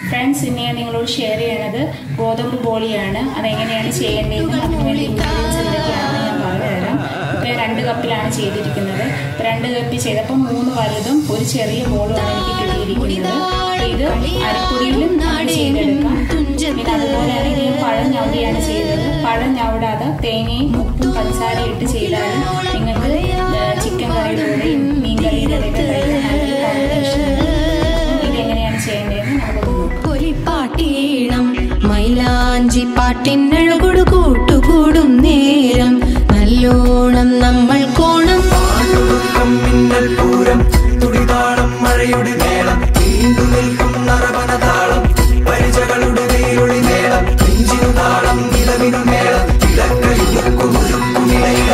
friends ഇന്ന് ഞാൻ നിങ്ങളോട് ഷെയർ ചെയ്യണത് ഗോതമ്പ് ബോളിയാണ് അതെങ്ങനെയാണ് ചെയ്യേണ്ടതെന്ന് അതിന് വേണ്ടി ഇൻഗ്രീഡിയൻസ് എന്തൊക്കെയാണെന്ന് ഞാൻ പറഞ്ഞുതരാം ഇപ്പോൾ രണ്ട് കപ്പിലാണ് ചെയ്തിരിക്കുന്നത് ഇപ്പോൾ രണ്ട് കപ്പ് ചെയ്തപ്പോൾ മൂന്ന് വലുതും ഒരു ചെറിയ ബോളുമാണ് എനിക്ക് കിട്ടിയിരിക്കുന്നത് അപ്പോൾ ഇത് അരിപ്പൊടിയിലും നമുക്ക് ചെയ്തെടുക്കാം പിന്നെ അതുപോലെ ആണെങ്കിൽ ഞാൻ പഴം ഞവടിയാണ് ചെയ്തത് പഴം ഞവടാതെ തേങ്ങയും ഉപ്പും പഞ്ചസാരയും ഇട്ട് ചെയ്താലും നിങ്ങൾക്ക് ചിക്കൻ കറിയുടെ കൂടെയും മീൻ കറിയുടെ കൂടെയൊക്കെ കഴിക്കാൻ നല്ലൊരു കോമ്പിനേഷൻ ഇതെങ്ങനെയാണ് ചെയ്യേണ്ടതെന്ന് നമുക്ക് നോക്കാം പൊലിപ്പാട്ടീണം മൈലാഞ്ചി പാട്ടിനഴകൊടു കൂട്ടുകൂടും നേരം നല്ലോണം നമ്മൾ കോണം പാട്ടുദുഃഖം മിന്നൽ പൂരം തുടിതാളം മഴയുടെ മേളം നീണ്ടു നിൽക്കും നറവനതാളം പരിചകളുടെ വേരൊളി മേളം നെഞ്ചിനു താളം നിലവിനു മേളം ഇടക്കൈക്കുമുഴുക്കുമിടയിലെ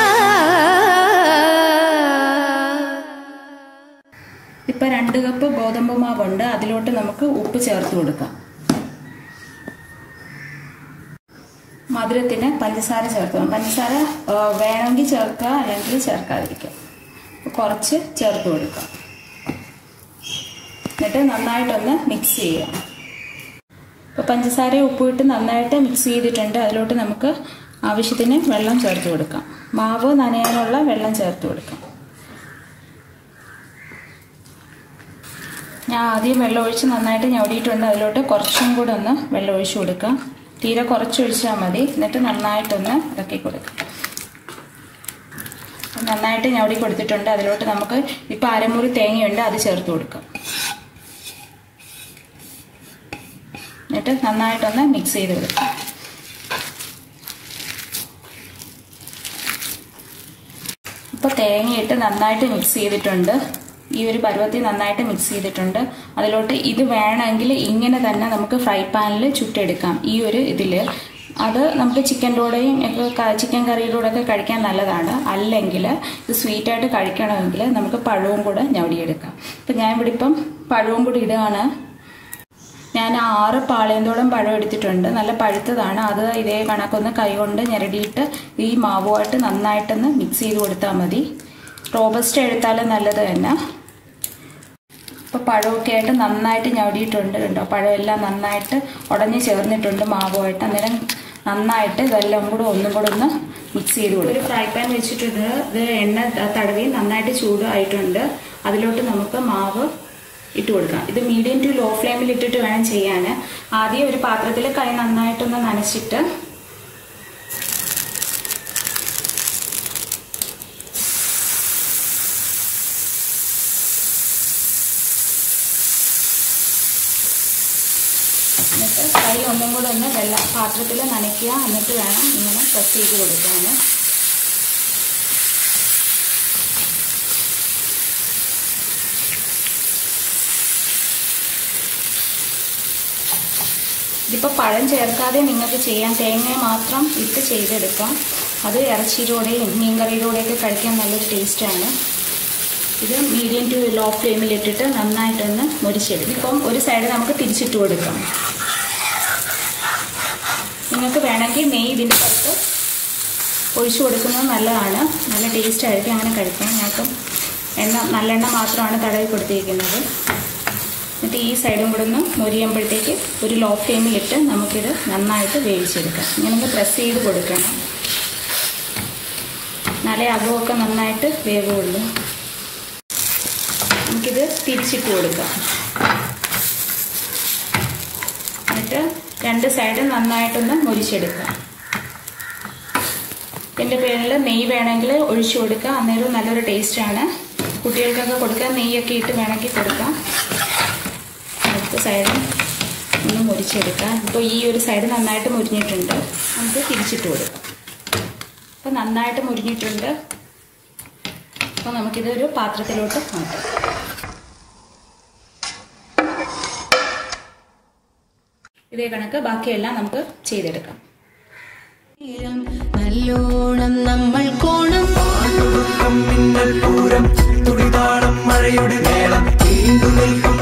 ഇപ്പം രണ്ട് കപ്പ് ഗോതമ്പ് മാവുണ്ട് അതിലോട്ട് നമുക്ക് ഉപ്പ് ചേർത്ത് കൊടുക്കാം മധുരത്തിന് പഞ്ചസാര ചേർക്കണം പഞ്ചസാര ആ, വേണമെങ്കിൽ ചേർക്കുക അല്ലെങ്കിൽ ചേർക്കാതിരിക്കുക അപ്പോൾ കുറച്ച് ചേർത്ത് കൊടുക്കാം എന്നിട്ട് നന്നായിട്ടൊന്ന് മിക്സ് ചെയ്യുക ഇപ്പോൾ പഞ്ചസാരയും ഉപ്പും ഇട്ട് നന്നായിട്ട് മിക്സ് ചെയ്തിട്ടുണ്ട് അതിലോട്ട് നമുക്ക് ആവശ്യത്തിന് വെള്ളം ചേർത്ത് കൊടുക്കാം മാവ് നനയാനുള്ള വെള്ളം ചേർത്ത് കൊടുക്കാം ഞാൻ ആദ്യം വെള്ളം ഒഴിച്ച് നന്നായിട്ട് ഞവടിയിട്ടുണ്ട് അതിലോട്ട് കുറച്ചും കൂടെ ഒന്ന് വെള്ളം ഒഴിച്ച് കൊടുക്കാം തീരെ കുറച്ച് ഒഴിച്ചാൽ മതി എന്നിട്ട് നന്നായിട്ടൊന്ന് ഇറക്കി കൊടുക്കാം നന്നായിട്ട് ഞവടി കൊടുത്തിട്ടുണ്ട് അതിലോട്ട് നമുക്ക് ഇപ്പം അരമുറി തേങ്ങയുണ്ട് അത് ചേർത്ത് കൊടുക്കാം എന്നിട്ട് നന്നായിട്ടൊന്ന് മിക്സ് ചെയ്ത് കൊടുക്കാം ഇപ്പോൾ തേങ്ങയിട്ട് നന്നായിട്ട് മിക്സ് ചെയ്തിട്ടുണ്ട് ഈ ഒരു പരുവത്തിൽ നന്നായിട്ട് മിക്സ് ചെയ്തിട്ടുണ്ട് അതിലോട്ട് ഇത് വേണമെങ്കിൽ ഇങ്ങനെ തന്നെ നമുക്ക് ഫ്രൈ പാനിൽ ചുട്ടെടുക്കാം ഈ ഒരു ഇതിൽ അത് നമുക്ക് ചിക്കൻ്റെ കൂടെയും ഒക്കെ ചിക്കൻ കറിയുടെ കൂടെ ഒക്കെ കഴിക്കാൻ നല്ലതാണ് അല്ലെങ്കിൽ ഇത് സ്വീറ്റായിട്ട് കഴിക്കണമെങ്കിൽ നമുക്ക് പഴവും കൂടെ ഞവടിയെടുക്കാം ഇപ്പം ഞാൻ ഇവിടെ ഇപ്പം പഴവും കൂടി ഇടുകയാണ് ഞാൻ ആറ് പാളയന്തോളം പഴം എടുത്തിട്ടുണ്ട് നല്ല പഴുത്തതാണ് അത് ഇതേ കണക്കൊന്ന് കൈകൊണ്ട് ഞെരടിയിട്ട് ഈ മാവുമായിട്ട് നന്നായിട്ടൊന്ന് മിക്സ് ചെയ്ത് കൊടുത്താൽ മതി റോബസ്റ്റ് എടുത്താലും നല്ലത് തന്നെ ഇപ്പോൾ പഴമൊക്കെ ആയിട്ട് നന്നായിട്ട് ഞവടിയിട്ടുണ്ട് കണ്ടോ പഴമെല്ലാം നന്നായിട്ട് ഉടഞ്ഞ് ചേർന്നിട്ടുണ്ട് മാവുമായിട്ട് അന്നേരം നന്നായിട്ട് ഇതെല്ലാം കൂടെ ഒന്നും കൂടെ ഒന്ന് മിക്സ് ചെയ്ത് കൊടുക്കും ഒരു ഫ്രൈ പാൻ വെച്ചിട്ടുണ്ട് ഇത് എണ്ണ തടവി നന്നായിട്ട് ചൂടായിട്ടുണ്ട് അതിലോട്ട് നമുക്ക് മാവ് ഇട്ട് കൊടുക്കാം ഇത് മീഡിയം ടു ലോ ഫ്ലെയിമിൽ ഇട്ടിട്ട് വേണം ചെയ്യാൻ ആദ്യം ഒരു പാത്രത്തിൽ കൈ നന്നായിട്ടൊന്ന് നനച്ചിട്ട് എന്നിട്ട് കൈ ഒന്നും കൂടെ ഒന്ന് വെള്ള പാത്രത്തിൽ നനയ്ക്കുക എന്നിട്ട് വേണം ഇങ്ങനെ പ്രസ് ചെയ്ത് കൊടുക്കാൻ ഇതിപ്പോൾ പഴം ചേർക്കാതെ നിങ്ങൾക്ക് ചെയ്യാം തേങ്ങ മാത്രം ഇട്ട് ചെയ്തെടുക്കാം അത് ഇറച്ചിയിലൂടെയും മീൻകറിയിലൂടെയൊക്കെ കഴിക്കാൻ നല്ലൊരു ടേസ്റ്റാണ് ഇത് മീഡിയം ടു ലോ ഫ്ലെയിമിൽ ഇട്ടിട്ട് നന്നായിട്ടൊന്ന് മുരിച്ചെടുക്കും ഇപ്പം ഒരു സൈഡ് നമുക്ക് തിരിച്ചിട്ട് കൊടുക്കാം നിങ്ങൾക്ക് വേണമെങ്കിൽ നെയ്യ് ഇതിൻ്റെ പുറത്ത് ഒഴിച്ചു കൊടുക്കുന്നത് നല്ലതാണ് നല്ല ടേസ്റ്റ് ആയിരിക്കും അങ്ങനെ കഴിക്കാൻ ഞങ്ങൾക്ക് എണ്ണ നല്ലെണ്ണ മാത്രമാണ് തടവി കൊടുത്തിരിക്കുന്നത് എന്നിട്ട് ഈ സൈഡും കൂടെ ഒന്ന് മൊരിയുമ്പോഴത്തേക്ക് ഒരു ലോ ഫ്ലെയിമിലിട്ട് നമുക്കിത് നന്നായിട്ട് വേവിച്ചെടുക്കാം ഇങ്ങനെ പ്രസ് ചെയ്ത് കൊടുക്കണം എന്നാലേ അകമൊക്കെ നന്നായിട്ട് വേവുള്ളൂ നമുക്കിത് തിരിച്ചിട്ട് കൊടുക്കാം എന്നിട്ട് രണ്ട് സൈഡ് നന്നായിട്ടൊന്ന് മുരിച്ചെടുക്കാം ഇതിൻ്റെ പേരിൽ നെയ്യ് വേണമെങ്കിൽ ഒഴിച്ചു കൊടുക്കാം അന്നേരം നല്ലൊരു ടേസ്റ്റാണ് കുട്ടികൾക്കൊക്കെ കൊടുക്കാം നെയ്യൊക്കെ ഇട്ട് വേണമെങ്കിൽ കൊടുക്കാം അടുത്ത സൈഡ് ഒന്ന് മുരിച്ചെടുക്കാം ഇപ്പോൾ ഈ ഒരു സൈഡ് നന്നായിട്ട് മുരിഞ്ഞിട്ടുണ്ട് നമുക്ക് തിരിച്ചിട്ട് കൊടുക്കാം അപ്പോൾ നന്നായിട്ട് മുരിഞ്ഞിട്ടുണ്ട് അപ്പോൾ നമുക്കിതൊരു പാത്രത്തിലോട്ട് മാറ്റാം ഇതേ കണക്ക് ബാക്കിയെല്ലാം നമുക്ക് ചെയ്തെടുക്കാം നേരം നല്ലോണം നമ്മൾ കോണം പാട്ടുദുഃഖം മിന്നൽ പൂരം തുടിതാളം മഴയുടെ മേളം നീണ്ടു നിൽക്കും